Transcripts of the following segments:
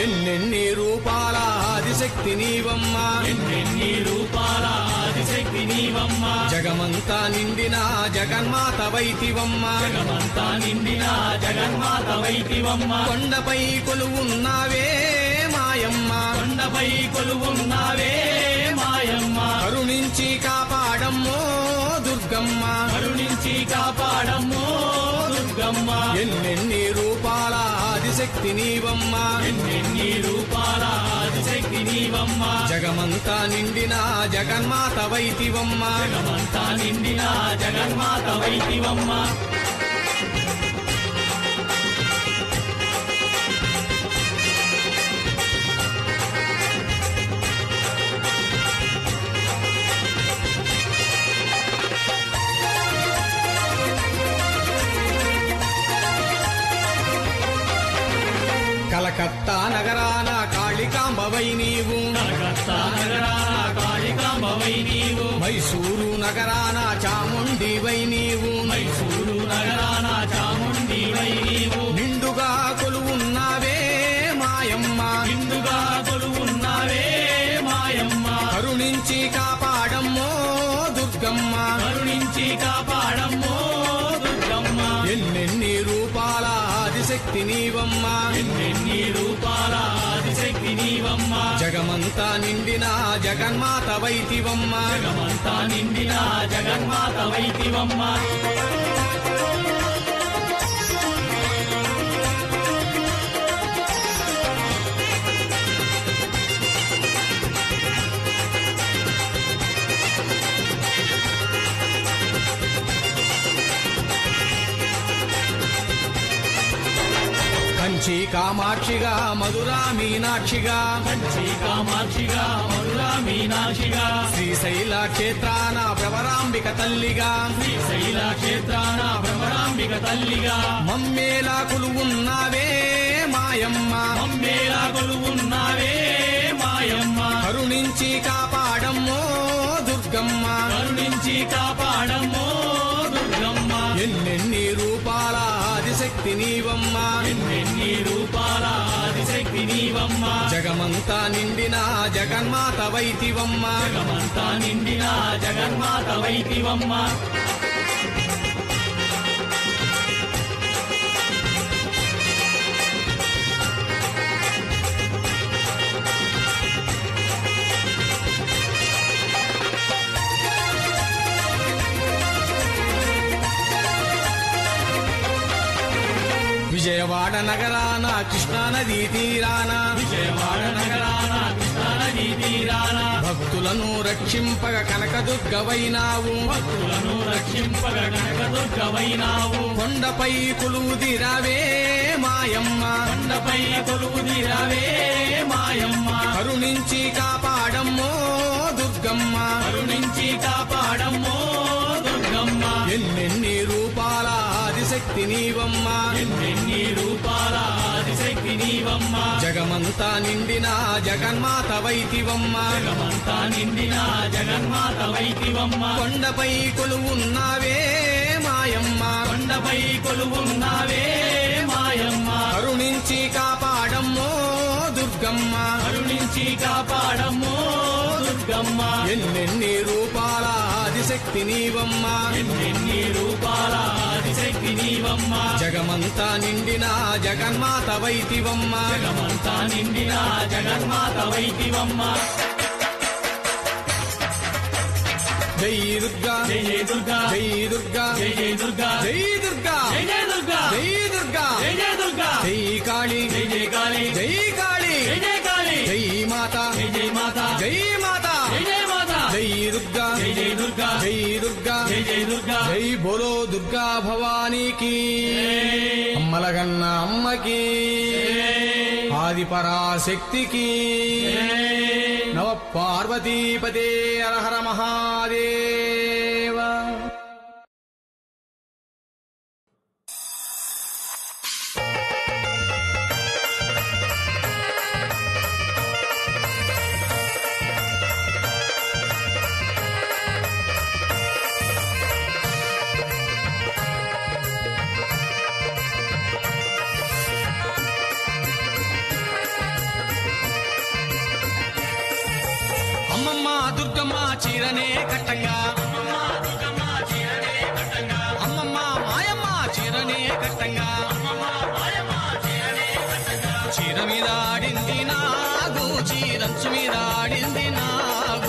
ఎన్నెన్ని రూపాల ఆదిశక్తి నీవమ్మా ఎన్నెన్ని రూపాల ఆదిశక్తి నీవమ్మ జగమంతా నిండిన జగన్మాత వైతివమ్మా జగమంతా నిండిన జగన్మాత వైతివమ్మ కొండపై కొలువున్నావే మాయమ్మ కొండపై కొలువున్నావే మాయమ్మ కరుణించి కాపాడమ్మో దుర్గమ్మ కరుణించి కాపాడమ్మో దుర్గమ్మ ఎన్నెన్ని రూపాల ఆదిశక్తి నీవమ్మా ఎన్నెన్ని రూపాల ఆదిశక్తి నీవమ్మ జగమంతా నిండిన జగన్మాత వైతివమ్మా జగమంతా నిండిన జగన్మాత వైతివమ్మ కలకత్తా నగరాన కాళికాంబవై నీవు కలకత్తా నగరాన కాళికాంబవై నీవు మైసూరు నగరాన చాముండివై నీవు మైసూరు నగరాన చాముండివై నీవు నిండుగా కొలువున్నావే మాయమ్మ నిండుగా కొలువున్నావే మాయమ్మ కరుణించి కాపాడమ్మో దుర్గమ్మ కరుణించి కాపాడమ్మో దుర్గమ్మ ఎన్నెన్ని రూపాల ఆదిశక్తి నీవమ్మా ఎన్నెన్ని రూపాల ఆదిశక్తి నీవమ్మ జగమంతా నిండిన జగన్మాత వైతివమ్మా జగమంతా నిండిన జగన్మాత వైతివమ్మ కంచి కామాక్షిగా మధురా మీనాక్షిగా కంచి కామాక్షిగా మధురా మీనాక్షిగా శ్రీశైల క్షేత్రాన భ్రమరాంబిక తల్లిగా శ్రీశైల క్షేత్రాన భ్రమరాంబిక తల్లిగా మమ్మేలా కొలువున్నావే మాయమ్మ మమ్మేలా కొలువున్నావే మాయమ్మ కరుణించి కాపాడమ్మో దుర్గమ్మ కరుణించి కాపాడమ్మో దుర్గమ్మ ఎన్నెన్ని రూపాల ఆదిశక్తి నీవమ్మా ఎన్నెన్ని రూపాల ఆదిశక్తి నీవమ్మ జగమంతా నిండిన జగన్మాత వైతివమ్మ జగమంతా నిండిన జగన్మాత వైతివమ్మ విజయవాడ నగరాన కృష్ణానదీ తీరాన విజయవాడ నగరాన కృష్ణానదీ తీరాన భక్తులను రక్షింపగ కనకదుర్గవైనావు భక్తులను రక్షింపగ కనకదుర్గవైనావు కొండపై కొలువుదిరావే మాయమ్మ కొండపై కొలువుదిరావే మాయమ్మ కరుణించి కాపాడమ్మో దుర్గమ్మ కరుణించి కాపాడమ్మో దుర్గమ్మ ఎన్నెన్ని రూపాల ఆదిశక్తి నీవమ్మ ఎన్నెన్ని రూపాల ఆదిశక్తి నీవమ్మ జగమంతా నిండిన జగన్మాత వైతివమ్మ జగమంతా నిండిన జగన్మాత వైతివమ్మ కొండపై కొలువున్నావే మాయమ్మ కొండపై కొలువున్నావే మాయమ్మ కరుణించి కాపాడమ్మో దుర్గమ్మ కరుణించి కాపాడమ్మో దుర్గమ్మ ఎన్నెన్ని రూపాల ఆదిశక్తి నీవమ్మ ఎన్నెన్ని రూపాల ఆదిశక్తి నీవమ్మ జగమంతా నిండిన జగన్మాత వైతివమ్మ జగమంతా నిండిన జగన్మాత వైతివమ్మ జై దుర్గా జయ జయ దుర్గా జై దుర్గా జయ జయ దుర్గా జై దుర్గా జయ జయ దుర్గా జై దుర్గా జయ జయ దుర్గా జై కాళీ జయ జయ కాళీ జై కాళీ జయ జయ కాళీ జై మాత జయ జయ మాత జై మాత జయ జయ మాత జై దుర్గా జయ జయ దుర్గా జై దుర్గా జయ జయ దుర్గా జై బోలో దుర్గా భవానీకి అమ్మలగన్న అమ్మకి ఆది పరాశక్తికి నవ పార్వతీపదే హర మహాదేవ దుర్గమ్మ చీరనే కట్టంగా అమ్మమ్మ మాయమ్మ చీరనే కట్టంగా చీర మీద ఆడింది నాగు చీరంచు మీద ఆడింది నాగు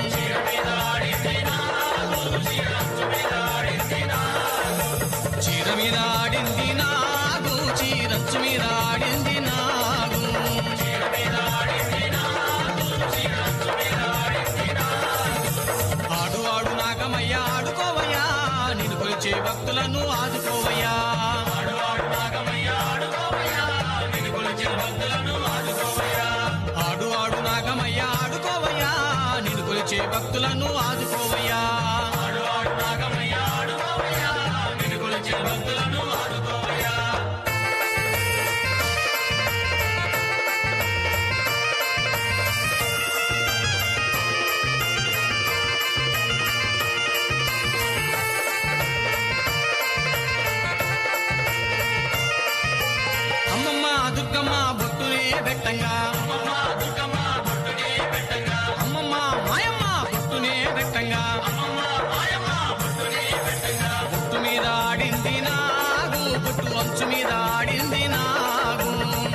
చీర మీద ఆడింది నాగు చీరంచు మీద ఆడింది నాగు ఆడు ఆడు నాగమయ్య ఆడుకోవయ్యా నిన్ను కొలిచే భక్తులను ఆదుకోవయ్యా ఆడు ఆడు నాగమయ్య ఆడుకోవయ్యా నిన్ను కొలిచే భక్తులను ఆదుకోవయ్యా అమ్మమ్మ దుర్గమ్మ బొట్టునే పెట్టంగా అమ్మమ్మ మాయమ్మ బొట్టునే పెట్టంగా బొట్టు మీద ఆడింది నాగు బొట్టు అంచు మీద ఆడింది నాగు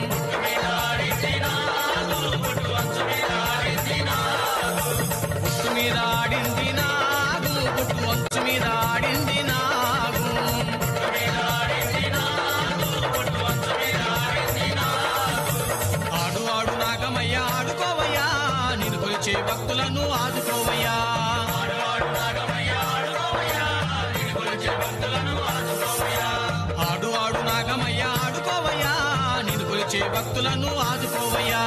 బొట్టు మీద ఆడింది నాగు బొట్టు అంచు మీద ఆడింది నాగు ఆడు ఆడు నాగమయ్య ఆడుకోవయ్యా నిన్ను కొలిచే భక్తులను ఆదుకోవయ్యా ఆడు ఆడు నాగమయ్య ఆడుకోవయ్యా నిన్ను కొలిచే భక్తులను ఆదుకోవయ్యా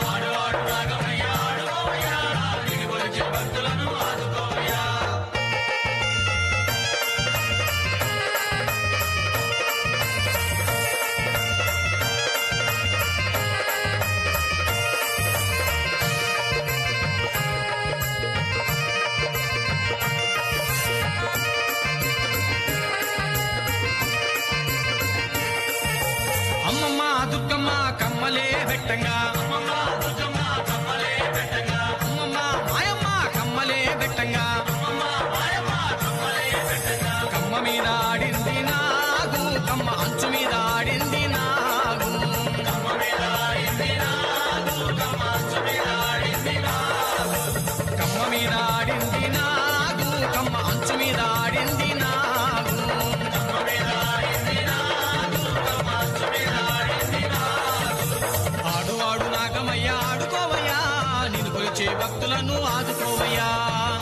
అమ్మమ్మ దుర్గమ్మ కమ్మలే పెట్టంగా అమ్మమ్మ మాయమ్మ కమ్మలే పెట్టంగా కమ్మ మీద ఆడింది నాగు కమ్మ అంచు మీద ఆడింది నాగు కమ్మ మీద ఆడింది నాగు కమ్మ అంచు మీద ఆడింది నాగు ఆడు ఆడు నాగమయ్య ఆడుకోవయ్యా నిన్ను కొలిచే భక్తులను ఆదుకోవయ్యా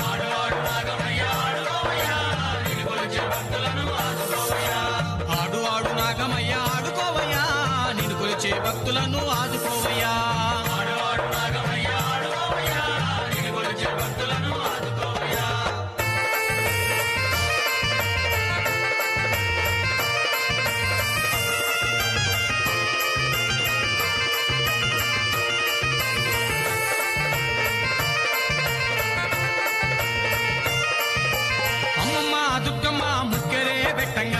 ఆడు ఆడు నాగమయ్య ఆడుకోవయ్యా నిన్ను కొలిచే భక్తులను ఆదుకోవయ్యా అమ్మమ్మ దుర్గమ్మ ముక్కెరే పెట్టంగా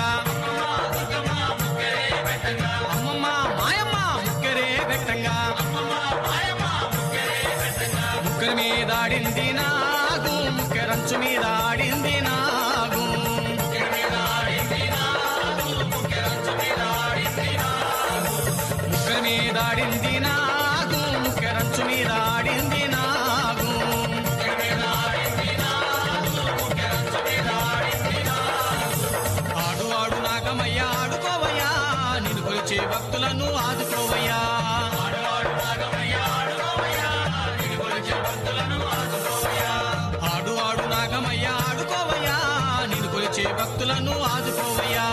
అమ్మమ్మ మాయమ్మ ముక్కెరే పెట్టంగా ముక్కర మీద ఆడింది నాగు ముక్కెరంచు మీద ఆడింది నాగు ముక్కర మీద ఆడింది నాగు ముక్కెరంచు మీద ఆడింది నాగు ఆడు ఆడు నాగమయ్య ఆడుకోవయ్యా నిన్ను కొలిచే భక్తులను ఆదుకోవయ్యా ఆడు ఆడు నాగమయ్య ఆడుకోవయ్యా నిన్ను కొలిచే భక్తులను ఆదుకోవయ్యా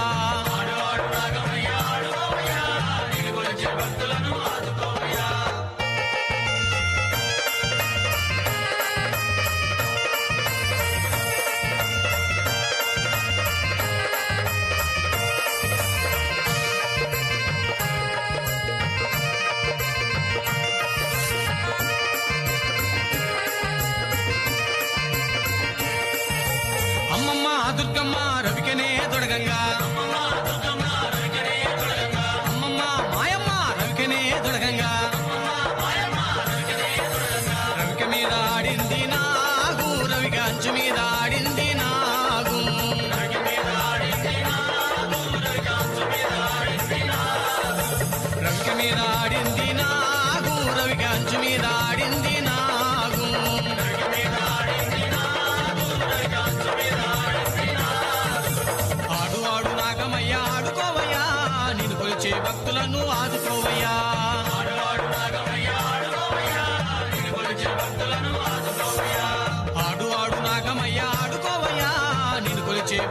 అమ్మమ్మ దుర్గమ్మ రవికనే దొడగంగా అమ్మమ్మ మాయమ్మ రవికనే దొడగంగా రవిక మీద ఆడింది నాగు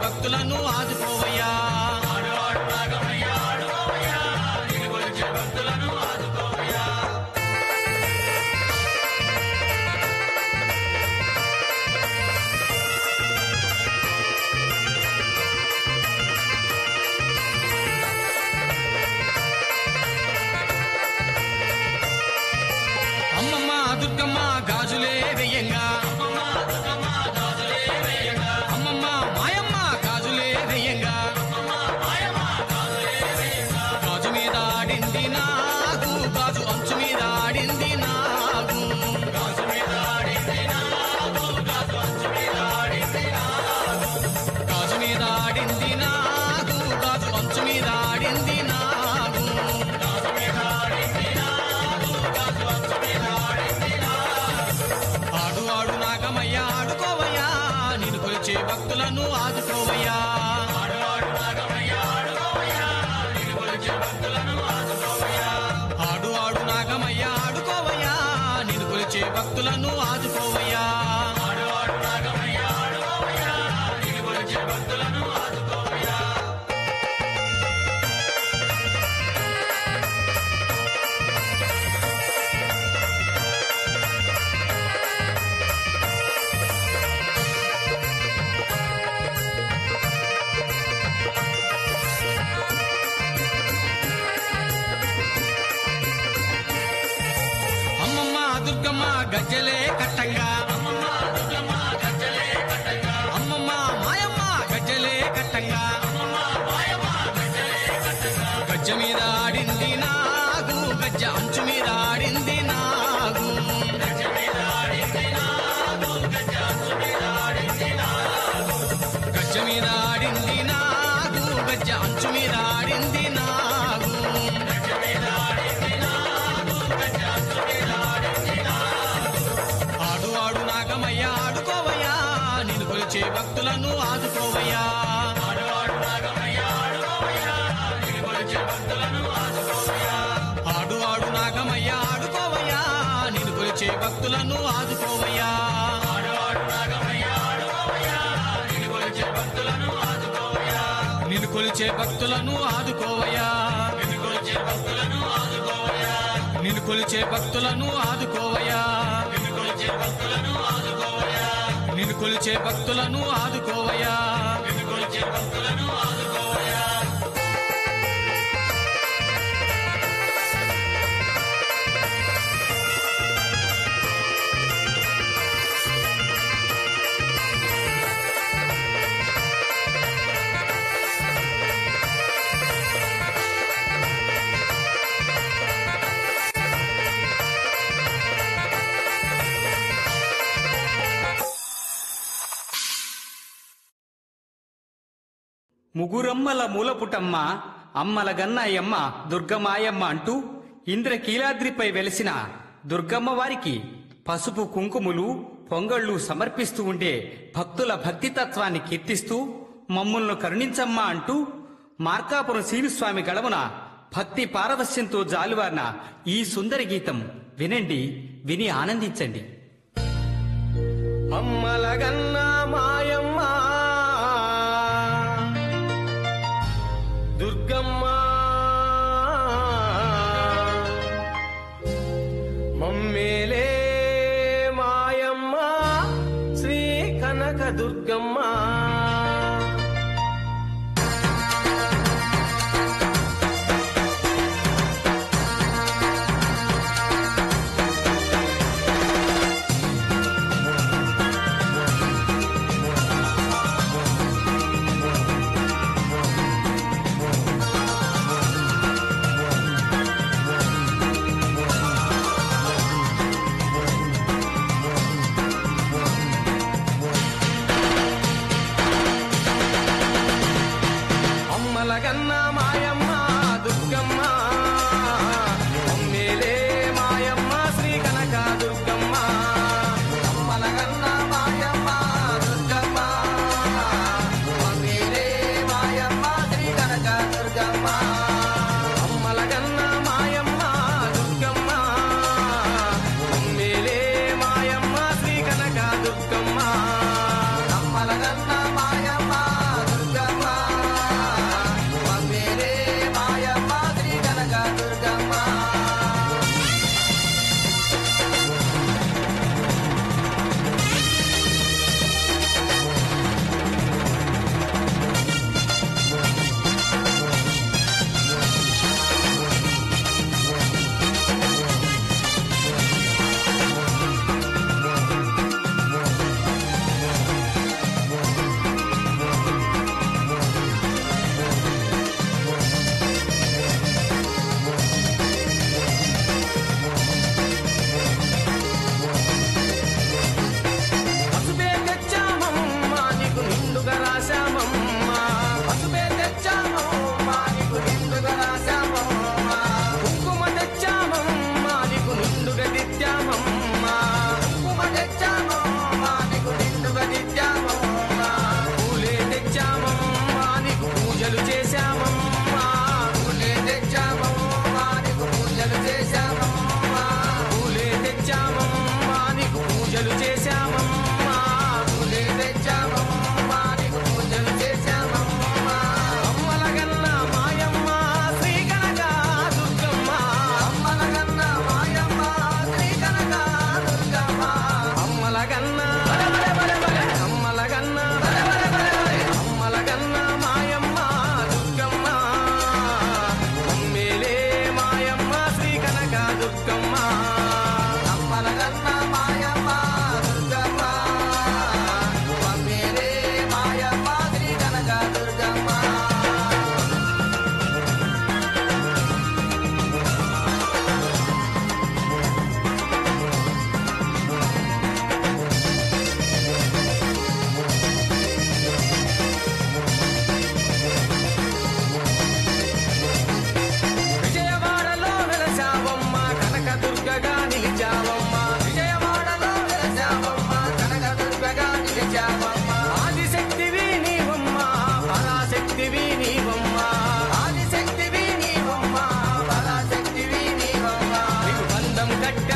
భక్తులను ఆదుకోవయ్యా అమ్మమ్మ దుర్గమ్మ గాజులే వెయ్యంగా అమ్మమ్మ మాయమ్మ గాజులే వెయ్యంగా గాజు మీద ఆడింది నాగు గాజు అంచు మీద ఆడింది నాగు గాజు మీద ఆడింది నాగు గాజు అంచు మీద ఆడింది నాగు గాజు మీద ఆడింది నాగు గాజు అంచు మీద ఆడింది నాగు గాజు మీద ఆడింది నాగు గాజు అంచు మీద ఆడింది నాగు ఆడు ఆడు నాగమయ్య ఆడుకోవయ్యా నేను కొలిచే భక్తులను ఆదుకోవయ్యా ఆడు ఆడు నాగమయ్య ఆడుకోవయ్యా నేను కొలిచే భక్తులను ఆదుకోవయ్యా ఆడు ఆడు నాగమయ్య ఆడుకోవయ్యా నేను కొలిచే భక్తులను ఆదుకోవయ్యా ఆడు ఆడు నాగమయ్య ఆడుకోవయ్యా నేను కొలిచే భక్తులను ఆదుకోవయ్యా అమ్మమ్మ దుర్గమ్మ గజ్జలే కట్టంగా అమ్మమ్మ దుర్గమ్మ గజ్జలే కట్టంగా అమ్మమ్మ మాయమ్మ గజ్జలే కట్టంగా అమ్మమ్మ మాయమ్మ గజ్జలే కట్టంగా గజ్జ మీద ఆడింది నాగు గజ్జ అంచు మీద ఆడింది నాగు గజ్జ మీద ఆడింది నాగు గజ్జ అంచు మీద ఆడింది నాగు గజ్జ మీద ఆడింది నాగు గజ్జ అంచు మీద ఆడింది నాగు గజ్జ మీద ఆడింది నాగు గజ్జ అంచు మీద ఆడింది నాగు ఆడు ఆడు నాగమయ్య ఆడుకోవయ్యా నేను కొలిచే భక్తులను ఆదుకోవయ్యా ఆడు ఆడు నాగమయ్య ఆడుకోవయ్యా నేను కొలిచే భక్తులను ఆదుకోవయ్యా ఆడు ఆడు నాగమయ్య ఆడుకోవయ్యా నేను కొలిచే భక్తులను ఆదుకోవయ్యా ఆడు ఆడు నాగమయ్య ఆడుకోవయ్యా నేను కొలిచే భక్తులను ఆదుకోవయ్యా నిన్ను కొలిచే భక్తులను ఆదుకోవయ్యా నిన్ను కొలిచే భక్తులను ఆదుకోవయ్యా నిన్ను కొలిచే భక్తులను ఆదుకోవయ్యా నిన్ను కొలిచే భక్తులను ఆదుకోవయ్యా నిన్ను కొలిచే భక్తులను ఆదుకోవయ్యా నిన్ను కొలిచే భక్తులను ఆదుకోవయ్యా ముగురమ్మల మూలపుటమ్మ అమ్మల గన్నయ్యమ్మ దుర్గమాయమ్మ అంటూ ఇంద్రకీలాద్రిపై వెలిసిన దుర్గమ్మ వారికి పసుపు కుంకుములు పొంగళ్ళు సమర్పిస్తూ ఉండే భక్తుల భక్తితత్వాన్ని కీర్తిస్తూ మమ్ములను కరుణించమ్మా అంటూ మార్కాపురం శ్రీనుస్వామి గడమున భక్తి పారవస్యంతో జాలువారిన ఈ సుందరి గీతం వినండి విని ఆనందించండి అమ్మలగన్న మాయమ్మ దుర్గమ్మ మమ్మేలే మాయమ్మ శ్రీ కనక దుర్గమ్మ కట్టె